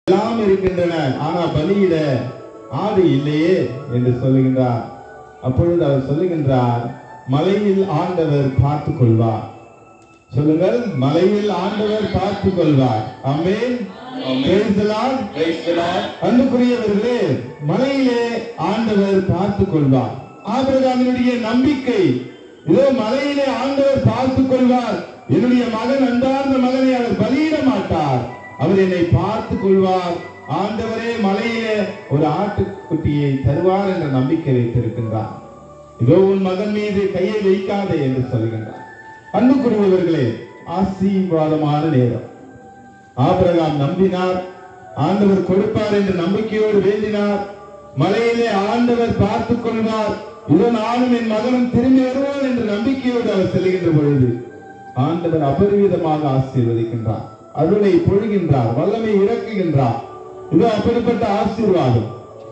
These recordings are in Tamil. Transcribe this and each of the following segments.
எல்லாம் இருக்கின்றன ஆனா பலியிட ஆடு இல்லையே என்று சொல்லுகின்றார் அப்பொழுது அவர் சொல்லுகின்றார் மலையில் ஆண்டவர் பார்த்துக் கொள்வார் சொல்லுங்கள் மலையில் ஆண்டவர் பார்த்துக் கொள்வார் அமேன் Praise the Lord. Praise the Lord. அன்புக்குரியவர்களே மலையிலே ஆண்டவர் பார்த்துக் கொள்வார் ஆபிரகாமினுடைய நம்பிக்கை இதோ மலையிலே ஆண்டவர் பார்த்துக் கொள்வார் என்னுடைய மகன் அன்பார்ந்த மகனை அவர் பலியிட மாட்டார் அவர் என்னை பார்த்துக் கொள்வார் ஆண்டவரே மலையிலே ஒரு ஆட்டுக்குட்டியை தருவார் என்ற நம்பிக்கை வைத்திருக்கின்றார் இதோ உன் மகன் மீது கையை வைக்காதே என்று சொல்கின்றார் அன்புக்குரியவர்களே ஆசீர்வாதமான நேரம் ஆபிரகாம் நம்பினார் ஆண்டவர் கொடுப்பார் என்று நம்பிக்கையோடு வேண்டினார் மலையிலே ஆண்டவர் பார்த்துக் கொள்வார் இதோ நானும் என் மகனும் திரும்பி வருவோம் என்ற நம்பிக்கையோடு அவர் செல்கின்ற பொழுது ஆண்டவர் அபரிவிதமாக ஆசீர்வதிக்கின்றார் அருளை பொழுகின்றார் வல்லமை இறக்குகின்றார் இதோ அப்படிப்பட்ட ஆசீர்வாதம்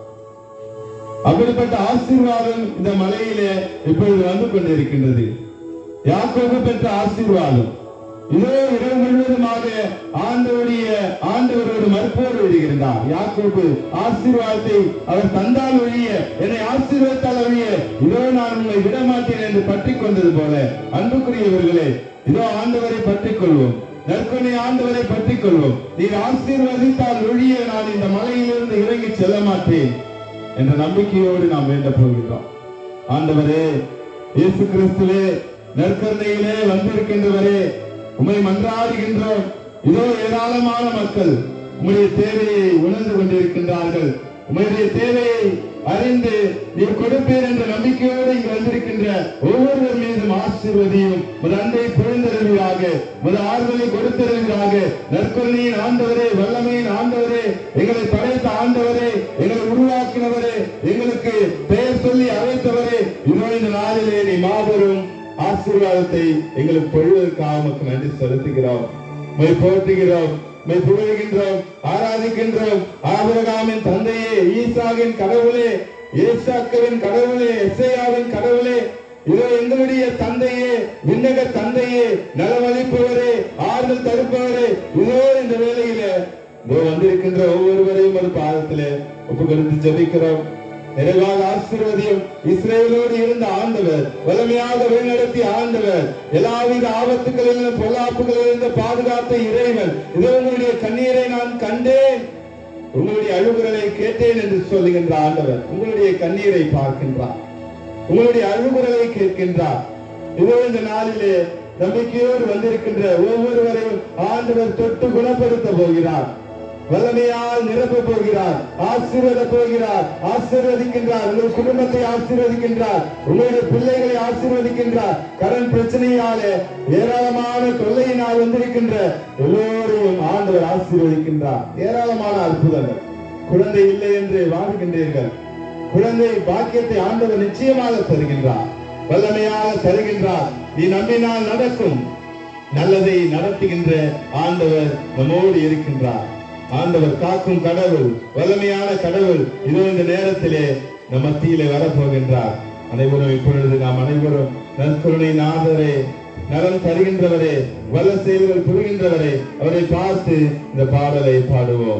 அப்படிப்பட்ட ஆசீர்வாதம் இந்த மலையிலே இப்பொழுது வந்து கொண்டிருக்கின்றது யாக்கோபு பெற்ற ஆசீர்வாதம் இதோ இரவு முழுவதுமாக ஆண்டவருடைய ஆண்டவரோடு மறுப்போடு வருகின்றார் யாக்கோபு ஆசீர்வாதத்தை அவர் தந்தால் ஒழிய என்னை ஆசீர்வதித்தால் ஒழிய இதோ நான் உங்களை விட மாட்டேன் என்று பற்றிக் கொண்டது போல அன்புக்குரியவர்களே இதோ ஆண்டவரை பற்றிக் கொள்வோம் நற்கொனை ஆண்டவரை பற்றிக் கொள்வோம் நீர் ஆசீர்வதித்தால் ஒழிய நான் இந்த மலையிலிருந்து இறங்கி செல்ல மாட்டேன் என்ற நம்பிக்கையோடு நாம் வேண்ட போகின்றோம் ஆண்டவரே இயேசு கிறிஸ்துவே நற்கருணையிலே வந்திருக்கின்றவரே உம்மை மன்றாடுகின்றோம் இதோ ஏராளமான மக்கள் உம்முடைய தேவையை உணர்ந்து கொண்டிருக்கின்றார்கள் உம்முடைய தேவையை அறிந்து நீர் கொடுப்பீர் என்ற நம்பிக்கையோடு இங்கு வந்திருக்கின்ற ஒவ்வொருவர் மீதும் ஆசீர்வதியும் ஒரு அன்பை பொழுந்தருவீராக ஒரு ஆறுதலை கொடுத்தருவீராக நற்கருணையின் ஆண்டவரே வல்லமையின் ஆண்டவரே எங்களை படைத்த ஆண்டவரே எங்களை உருவாக்கினவரே எங்களுக்கு பெயர் சொல்லி அழைத்தவரே இதோ இந்த நாளிலே நீ மாபெரும் ஆசீர்வாதத்தை எங்களுக்கு பொழுவதற்காக உமக்கு நன்றி செலுத்துகிறோம் மை போற்றுகிறோம் மை புகழ்கின்றோம் ஆராதிக்கின்றோம் ஆபிரகாமின் தந்தையே ஈசாவின் கடவுளே ஏசாக்கவின் கடவுளே எஸ்ஐயாவின் கடவுளே இதோ எங்களுடைய தந்தையே விண்ணக தந்தையே நலவழிப்பவரே ஆறுதல் தடுப்பவரே இதோ இந்த வேளையில இதோ வந்திருக்கின்ற ஒவ்வொருவரையும் ஒரு பாதத்திலே ஒப்பு கொடுத்து ஜெபிக்கிறோம் நிறைவாக ஆசீர்வதியும் இஸ்ரேலோடு இருந்த ஆண்டவர் வலிமையாக வழிநடத்திய ஆண்டவர் எல்லாவித ஆபத்துகளிலும் பொல்லாப்புகளிலிருந்து பாதுகாத்த இறைவன் இதோ உங்களுடைய கண்ணீரை நான் கண்டேன் உங்களுடைய அழுகுரலை கேட்டேன் என்று சொல்லுகின்ற ஆண்டவர் உங்களுடைய கண்ணீரை பார்க்கின்றார் உங்களுடைய அழுகுரலை கேட்கின்றார் இதோ இந்த நாளிலே நம்பிக்கையோடு வந்திருக்கின்ற ஒவ்வொருவரையும் ஆண்டவர் தொட்டு குணப்படுத்த போகிறார் வல்லமையால் நிரப்ப போகிறார் ஆசீர்வத போகிறார் ஆசீர்வதிக்கின்றார் உங்கள் குடும்பத்தை ஆசீர்வதிக்கின்றார் உங்களுடைய பிள்ளைகளை ஆசீர்வதிக்கின்றார் கடன் பிரச்சனையாலே ஏராளமான தொல்லையினால் வந்திருக்கின்ற எல்லோரையும் ஆண்டவர் ஆசீர்வதிக்கின்றார் ஏராளமான அற்புதங்கள் குழந்தை இல்லை என்று வாழ்கின்றீர்கள் குழந்தை பாக்கியத்தை ஆண்டவர் நிச்சயமாக தருகின்றார் வல்லமையாக தருகின்றார் நீ நம்பினால் நடக்கும் நல்லதை நடத்துகின்ற ஆண்டவர் நம்மோடு இருக்கின்றார் ஆண்டவர் காக்கும் கடவுள் வல்லமையான கடவுள் இதோ இந்த நேரத்திலே நம் மத்தியிலே வரப்போகின்றார் அனைவரும் இப்பொழுது நாம் அனைவரும் நற்கருணை நாதரே நலம் தருகின்றவரே வல்ல செயல்கள் புரிகின்றவரே அவரை பார்த்து இந்த பாடலை பாடுவோம்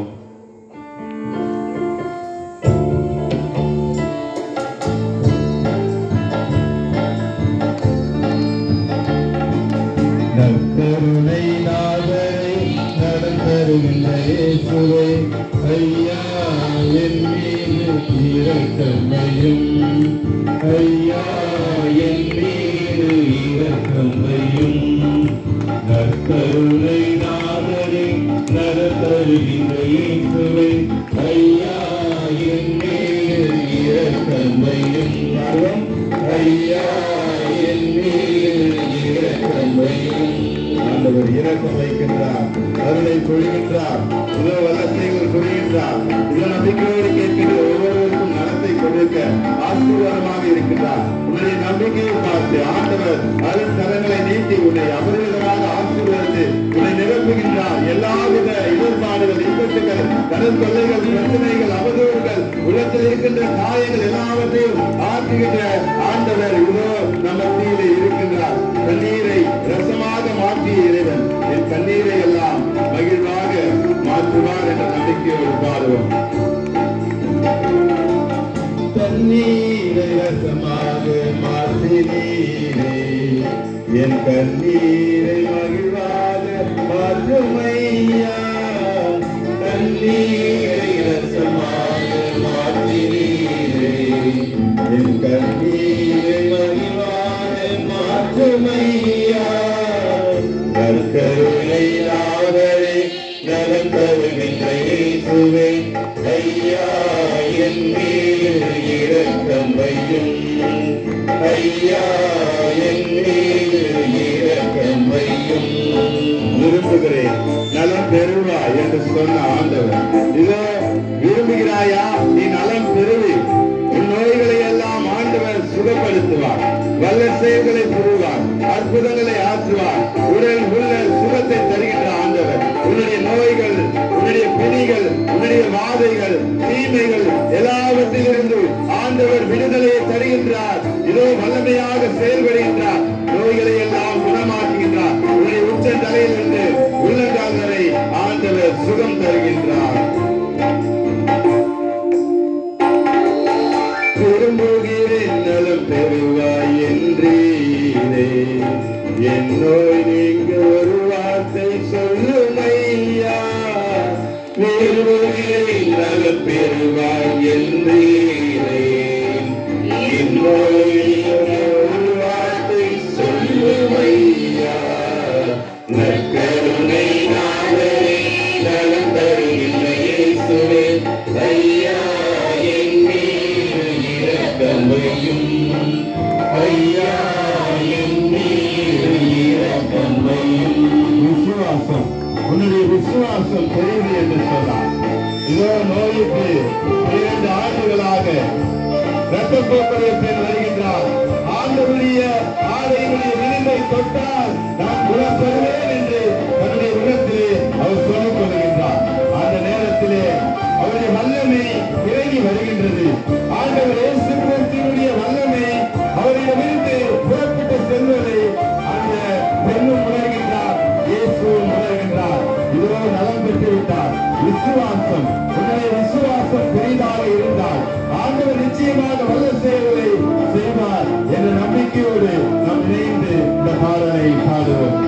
நற்கருணை நாதரை நலம் தருகின்ற இயேசுவை ஐயா என் மீது இரக்கமையும் ஐயா என் மீது இரக்கமையும் நற்கருணை நாதரை நலம் தருகின்ற இயேசுவை ஐயா என் மீது இரக்கமையும் ஐயா என் மீது இரக்கமையும் ஆண்டவர் இரக்கம் வைக்கின்றார் அருளை பொழிகின்றார் இதோ வல்லத்தைகள் பொழிகின்றார் இதோ நம்பிக்கையோடு கேட்கின்ற ஒவ்வொருவருக்கும் நலத்தை கொடுக்க ஆசீர்வாதமாக இருக்கின்றார் உன்னுடைய நம்பிக்கையை பார்த்து ஆண்டவர் அருள் கரங்களை நீட்டி உன்னை அபரிவிதமாக ஆசீர்வதித்து உன்னை நிரப்புகின்றார் எல்லாவித இடர்பாடுகள் இக்கட்டுகள் கடன் தொல்லைகள் பிரச்சனைகள் அவதூறுகள் உலகத்தில் இருக்கின்ற காயங்கள் எல்லாவற்றையும் ஆற்றுகின்ற ஆண்டவர் இதோ நம்ம மத்தியிலே இருக்கின்றார் கண்ணீரை ரசமாக மாற்றிய இறைவன் என் கண்ணீரை எல்லாம் மகிழ்வாக மாற்றுவார் என்ற நம்பிக்கையோடு பாடுவோம் தண்ணீரை ரசமாக மாற்றினீரே என் கண்ணீரை மகிழ்வாக மாற்றுமையா தண்ணீரை ரசமாக மாற்றினீரே என் கண்ணீரை மகிழ்வாக மாற்றுமையா கற்கருணை நாவரை நலம் தருகின்ற இயேசுவே ஐயா என் மீது இரக்கம் வையும் ஐயா என் மீது இரக்கம் வையும் விரும்புகிறேன் நலம் பெறுவாய் என்று சொன்ன ஆண்டவர் இதோ விரும்புகிறாயா நீ நலம் பெறுவி உன் நோய்களை எல்லாம் ஆண்டவர் சுகப்படுத்துவார் வல்ல செயல்களை புரிவார் அற்புதங்களை ஆற்றுவார் உடல் உள்ள சுகத்தை தருகின்ற ஆண்டவர் உன்னுடைய நோய்கள் உன்னுடைய பிணிகள் உன்னுடைய வாதைகள் தீமைகள் எல்லாவற்றிலிருந்து ஆண்டவர் விடுதலையை தருகின்றார் இதோ வல்லமையாக செயல்படுகின்றார் நோய்களை எல்லாம் குணமாக்குகின்றார் உன்னுடைய உச்ச தலையிலிருந்து உள்ளங்கால் வரை ஆண்டவர் சுகம் தருகின்றார் விரும்புகிறேன் நலம் பெறுவாய் என்றீரே என் நோய் நீங்க ஒரு வார்த்தை சொல்லும் ஐயா விரும்புகிறேன் நலம் பெறுவாய் என்றீரே என் நோய் நீங்க ஒரு வார்த்தை சொல்லும் ஐயா நற்கருணை நாளே நலம் தருகின்ற இயேசுவே ஐயா என் மீது இரக்கமையும் ஐயா என் மீது இரக்கமையும் விசுவாசம் உன்னுடைய விசுவாசம் பெரியது என்று சொன்னார் இதோ நோய்க்கு இரண்டு ஆண்டுகளாக ரத்தப்போக்குடைய பெண் வருகின்றார் ஆண்டவருடைய ஆடையினுடைய விளிம்பை தொட்டால் நான் குணப்படுவேன் என்று தன்னுடைய உள்ளத்திலே அவர் சொல்லிக் கொள்கின்றார் அந்த நேரத்திலே அவருடைய வல்லமை இறங்கி வருகின்றது ஆண்டவர் இயேசு கிறிஸ்துவினுடைய வல்லமை அவரிடமிருந்து புறப்பட்டு செல்வதை அந்த பெண்ணும் உணர்கின்றார் இயேசுவும் உணர்கின்றார் இதோ நலம் பெற்று விட்டார் விசுவாசம் உன்னுடைய விசுவாசம் பெரிதாக இருந்தால் ஆண்டவர் நிச்சயமாக வல்ல செயல்களை செய்வார் என்ற நம்பிக்கையோடு நாம் இணைந்து இந்த பாடலை பாடுவோம்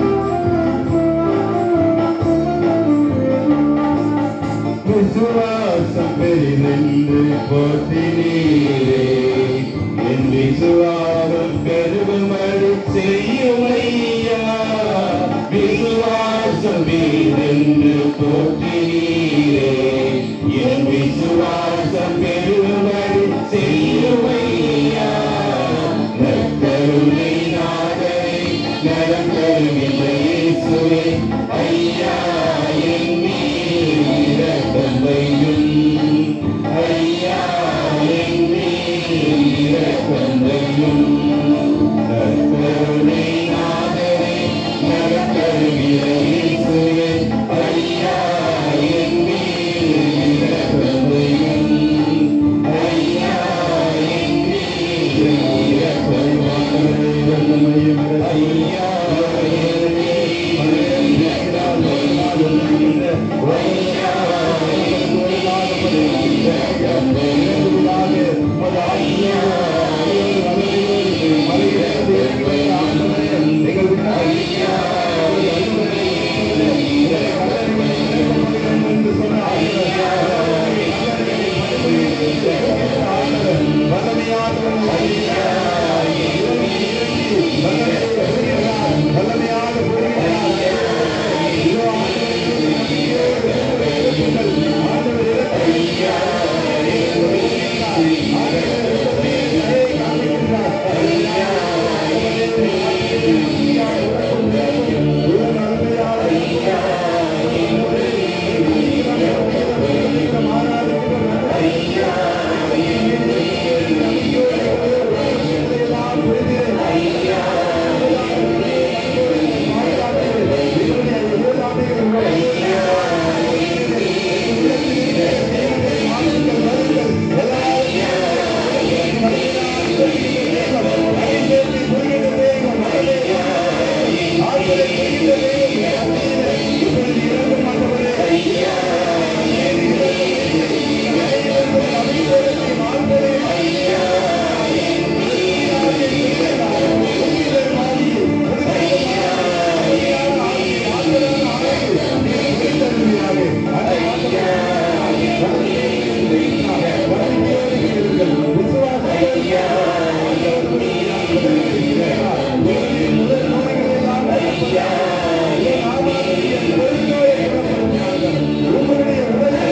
விசுவாசம் பெரிதென்று போற்றினீரே என் விசுவாசம் பெருகுமடி செய்யும் ஐயா விசுவாசம் பெரிதென்று போற்றினீரே என் விசுவாசம் பெருகுமடி செய்யும் ஐயா நற்கருணை நாதரை நலம் தருகின்ற இயேசுவே ஐயா என் மீது இரக்கம் வையும் ஐயா என் மீது இரக்கம் வையும் நற்கருணை நாதரை நலம் தருகின்ற இயேசுவே ஐயா செய்கிறீர்கள் விசுவாசத்தோடு உங்களுடைய உடலை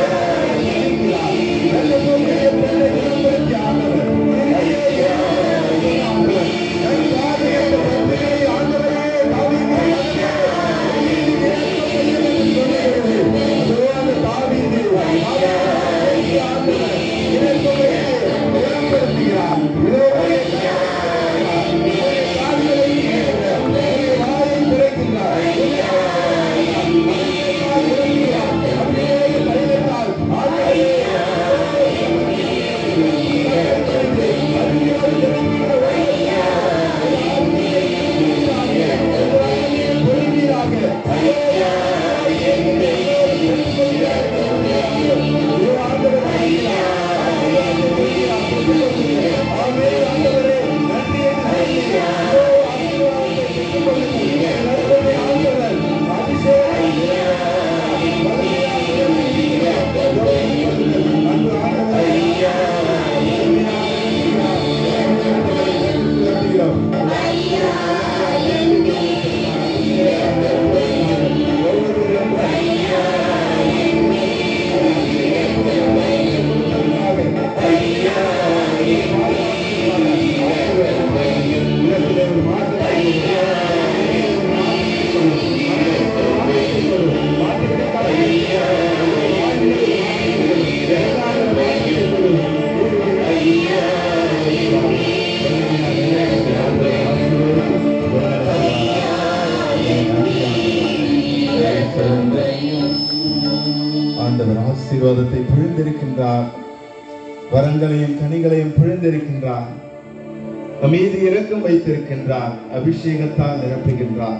ஆண்டவர் ஆசீர்வாதத்தை பிழிந்திருக்கின்றார் வரங்களையும் கனிகளையும் பிழிந்திருக்கின்றார் நம் மீது இரக்கம் வைத்திருக்கின்றார் அபிஷேகத்தால் நிரப்புகின்றார்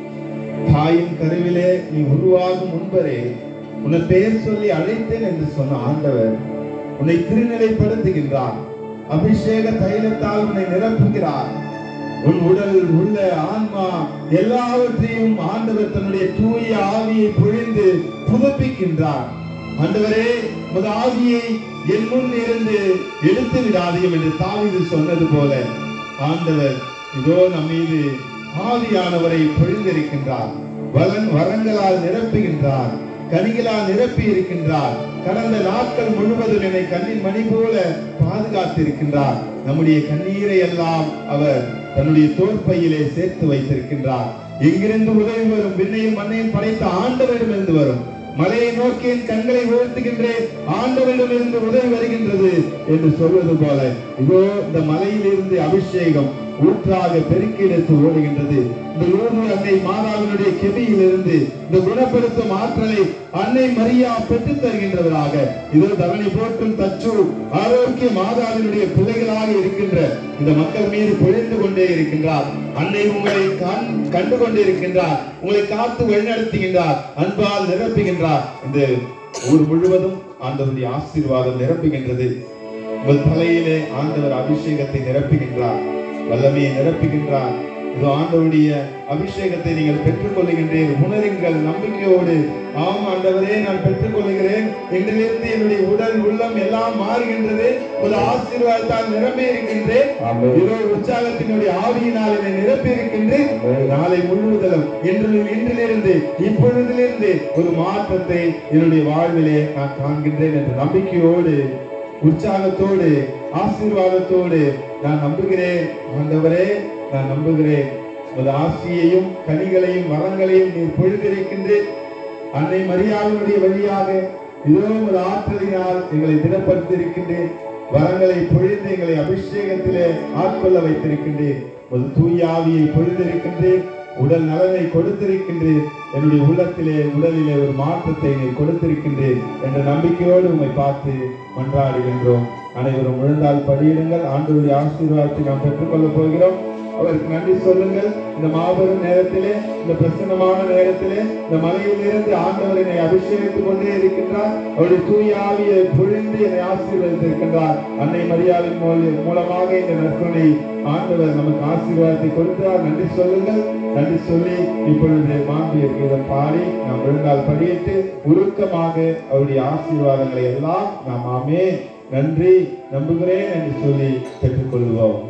தாயின் கருவிலே நீ உருவாகும் முன்பரே உன்னை பெயர் சொல்லி அழைத்தேன் என்று சொன்ன ஆண்டவர் உன்னை திருநிலைப்படுத்துகின்றார் அபிஷேக தைலத்தால் உன்னை நிரப்புகிறார் உன் உடல் உள்ள ஆன்மா எல்லாவற்றையும் ஆண்டவர் தன்னுடைய தூய ஆவியை பொழிந்து புதுப்பிக்கின்றார் ஆண்டவரே உமது ஆவியை என் முன் இருந்து எடுத்து விடாதீர்கள் என்று தாவீது சொன்னது போல ஆண்டவர் இதோ நம் மீது ஆவியானவரை பொழிந்திருக்கின்றார் வலன் வரங்களால் நிரப்புகின்றார் கனிகளால் நிரப்பி இருக்கின்றார் கடந்த நாட்கள் முழுவதும் என்னை கண்ணின் மணி போல பாதுகாத்திருக்கின்றார் நம்முடைய கண்ணீரை எல்லாம் அவர் தன்னுடைய தோற்பையிலே சேர்த்து வைத்திருக்கின்றார் எங்கிருந்து உதவி வரும் விண்ணையும் மண்ணையும் படைத்த ஆண்டவரிடமிருந்து வரும் மலையை நோக்கி என் கண்களை உயர்த்துகின்றேன் ஆண்டவரிடமிருந்து உதவி வருகின்றது என்று சொல்வது போல இதோ இந்த மலையிலிருந்து அபிஷேகம் ஊற்றாக பெருக்கெடுத்து ஓடுகின்றது இந்த லூர்து அன்னை மாதாவினுடைய கெபியிலிருந்து இந்த குணப்படுத்தும் ஆற்றலை அன்னை மரியா பெற்றுத் தருகின்றவராக இதோ தவணை போட்டும் தச்சு ஆரோக்கிய மாதாவினுடைய பிள்ளைகளாக இருக்கின்ற இந்த மக்கள் மீது பொழிந்து கொண்டே இருக்கின்றார் அன்னை உங்களை கண் கண்டு கொண்டே இருக்கின்றார் உங்களை காத்து வழிநடத்துகின்றார் அன்பால் நிரப்புகின்றார் இந்த ஊர் முழுவதும் ஆண்டவருடைய ஆசீர்வாதம் நிரப்புகின்றது உங்கள் தலையிலே ஆண்டவர் அபிஷேகத்தை நிரப்புகின்றார் வல்லமையை நிரப்புகின்றார் இது ஆண்டவருடைய அபிஷேகத்தை நீங்கள் பெற்றுக்கொள்ளுகின்றேன் உணருங்கள் நம்பிக்கையோடு ஆம் ஆண்டவரே நான் பெற்றுக்கொள்கிறேன் இன்றிலிருந்து என்னுடைய உடல் உள்ளம் எல்லாம் மாறுகின்றது ஒரு ஆசீர்வாதத்தால் நிரம்பி இருக்கின்றேன் இதோ உற்சாகத்தினுடைய ஆவியினால் என்னை நிரப்பி இருக்கின்றேன் நாளை முழுவதும் இன்று இன்றிலிருந்து இப்பொழுதிலிருந்து ஒரு மாற்றத்தை என்னுடைய வாழ்விலே நான் காண்கின்றேன் என்ற நம்பிக்கையோடு உற்சாகத்தோடு ஆசீர்வாதத்தோடு நான் நம்புகிறேன் ஆண்டவரே நான் நம்புகிறேன் உமது ஆசியையும் கனிகளையும் வரங்களையும் நீர் பொழுதிருக்கின்றேன் அன்னை மரியாதையுடைய வழியாக இதோ உமது ஆற்றலினால் எங்களை திடப்படுத்தியிருக்கின்றேன் வரங்களை பொழிந்து எங்களை அபிஷேகத்திலே ஆட்கொள்ள வைத்திருக்கின்றேன் ஒரு தூய ஆவியை பொழிந்திருக்கின்றேன் உடல் நலனை கொடுத்திருக்கின்றேன் என்னுடைய உள்ளத்திலே உடலிலே ஒரு மாற்றத்தை நீ கொடுத்திருக்கின்றேன் என்ற நம்பிக்கையோடு உம்மை பார்த்து மன்றாடுகின்றோம் அனைவரும் விழுந்தால் படியிடுங்கள் ஆண்டவருடைய ஆசீர்வாதத்தை நாம் பெற்றுக்கொள்ளப் போகிறோம் அவருக்கு நன்றி சொல்லுங்கள் இந்த மாபெரும் நேரத்திலே இந்த பிரசன்னமான நேரத்திலே இந்த மலையிலிருந்து ஆண்டவர் என்னை அபிஷேகித்துக் கொண்டே இருக்கின்றார் அவருடைய தூய ஆவியை பொழிந்து என்னை ஆசீர்வதித்திருக்கின்றார் அன்னை மரியாவின் மூல- மூலமாக இந்த நற்கொடை ஆண்டவர் நமக்கு ஆசீர்வாதத்தை கொடுத்தார் நன்றி சொல்லுங்கள் நன்றி சொல்லி இப்பொழுது மாண்டிய கீதம் பாடி நாம் விழுந்தால் படியிட்டு உருக்கமாக அவருடைய ஆசீர்வாதங்களை எல்லாம் நாம் ஆமே நன்றி நம்புகிறேன் என்று சொல்லி பெற்றுக்கொள்வோம்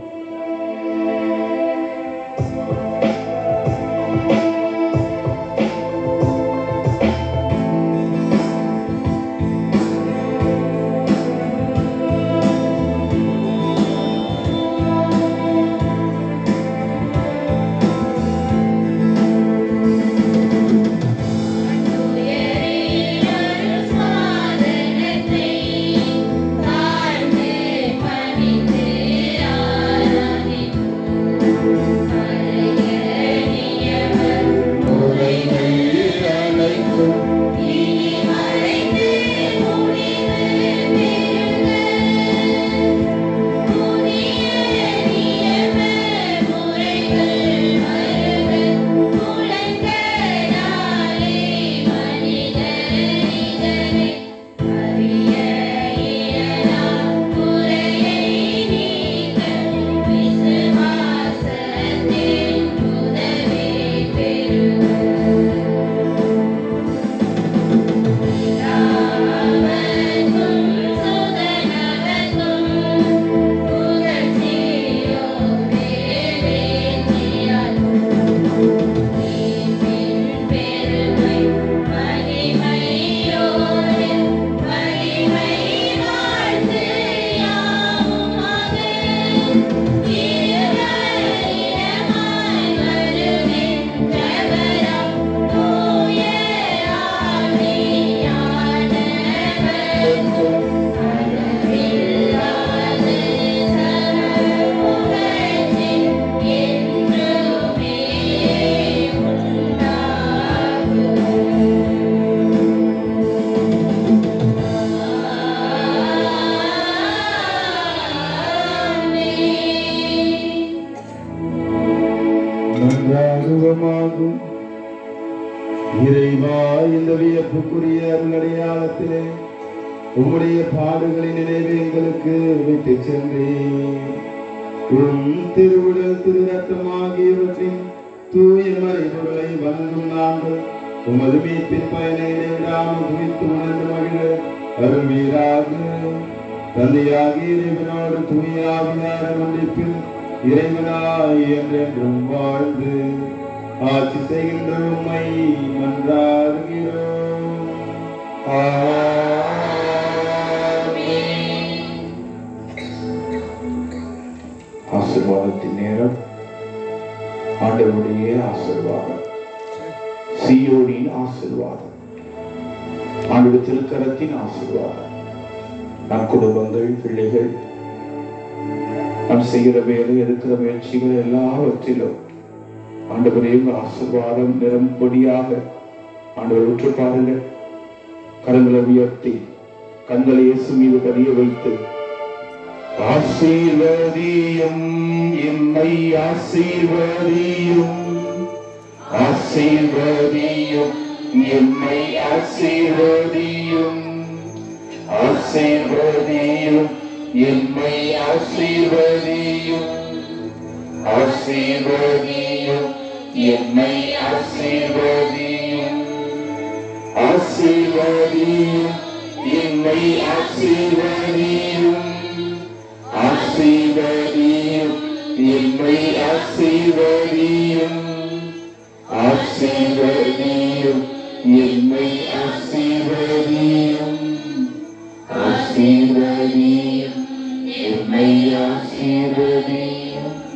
நன்றாகுவமாகும் இறைவா இந்த வியப்புக்குரிய அருளடையாளத்திலே உம்முடைய பாடுகளின் நினைவு எங்களுக்கு விட்டு சென்றேன் உம் திருவுடல் திரு ரத்தம் ஆகியவற்றின் தூய மறைபொருளை வணங்கும் நாங்கள் உமது மீட்பின் பயனை இடைவிடாமல் குறித்து உணர்ந்து மகிழ அருள்வீராக தந்தையாகிய இறைவனோடு தூய ஆவியார மன்னிப்பில் இறைவனாய் என்றென்றும் வாழ்ந்து ஆட்சி செய்கின்ற உம்மை மன்றாடுகிறோம் ஆசீர்வாதத்தின் நேரம் ஆண்டவருடைய ஆசீர்வாதம் சியோனின் ஆசீர்வாதம் ஆண்டு திருக்கரத்தின் ஆசீர்வாதம் நம் குடும்பங்கள் பிள்ளைகள் நாம் செய்கிற வேலை எடுக்கிற முயற்சிகள் எல்லாவற்றிலும் ஆண்டவரே உங்கள் ஆசீர்வாதம் நிரம்படியாக ஆண்டவர் உற்று பாருங்கள் கரங்களை உயர்த்தி கண்களை இயேசு மீது பதிய வைத்து ஆசீர்வதியும் என்னை ஆசீர்வதியும் ஆசீர்வதியும் என்னை ஆசீர்வதியும் ஆசீர்வதியும் என்னை ஆசீர்வதியும் ஆசீர்வதியும் என்னை ஆசீர்வதியும் ஆசீர்வதியும் என்னை ஆசீர்வதியும் ஆசீர்வதியும் என்னை ஆசீர்வதியும் ஆசீர்வதியும் என்னை ஆசீர்வதியும் ஆசீர்வதியும் என்னை ஆசீர்வதியும்